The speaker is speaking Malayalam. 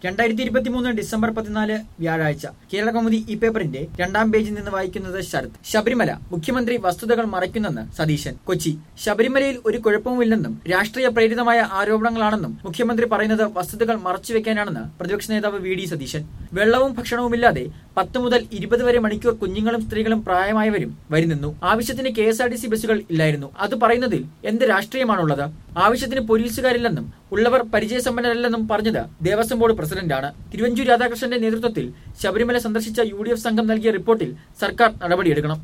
രണ്ടായിരത്തി ഇരുപത്തിമൂന്ന് ഡിസംബർ പതിനാല് വ്യാഴാഴ്ച കേരള കൗമുദി ഈ പേപ്പറിന്റെ രണ്ടാം പേജിൽ നിന്ന് വായിക്കുന്നത് ശരത് ശബരിമല മുഖ്യമന്ത്രി വസ്തുതകൾ മറയ്ക്കുന്നെന്ന് സതീശൻ കൊച്ചി ശബരിമലയിൽ ഒരു കുഴപ്പവുമില്ലെന്നും രാഷ്ട്രീയ പ്രേരിതമായ ആരോപണങ്ങളാണെന്നും മുഖ്യമന്ത്രി പറയുന്നത് വസ്തുതകൾ മറച്ചുവെക്കാനാണെന്ന് പ്രതിപക്ഷ നേതാവ് വി ഡി സതീശൻ വെള്ളവും ഭക്ഷണവുമില്ലാതെ പത്ത് മുതൽ ഇരുപത് വരെ മണിക്കൂർ കുഞ്ഞുങ്ങളും സ്ത്രീകളും പ്രായമായവരും വരുനിന്നു ആവശ്യത്തിന് K S R T C ബസ്സുകൾ ഇല്ലായിരുന്നു അത് പറയുന്നതിൽ എന്ത് രാഷ്ട്രീയമാണുള്ളത് ആവശ്യത്തിന് പോലീസുകാരില്ലെന്നും ഉള്ളവർ പരിചയസമ്പന്നരല്ലെന്നും പറഞ്ഞത് ദേവസ്വം ബോർഡ് പ്രസിഡന്റാണ് തിരുവഞ്ചൂർ രാധാകൃഷ്ണന്റെ നേതൃത്വത്തിൽ ശബരിമല സന്ദർശിച്ച യു സംഘം നൽകിയ റിപ്പോർട്ടിൽ സർക്കാർ നടപടിയെടുക്കണം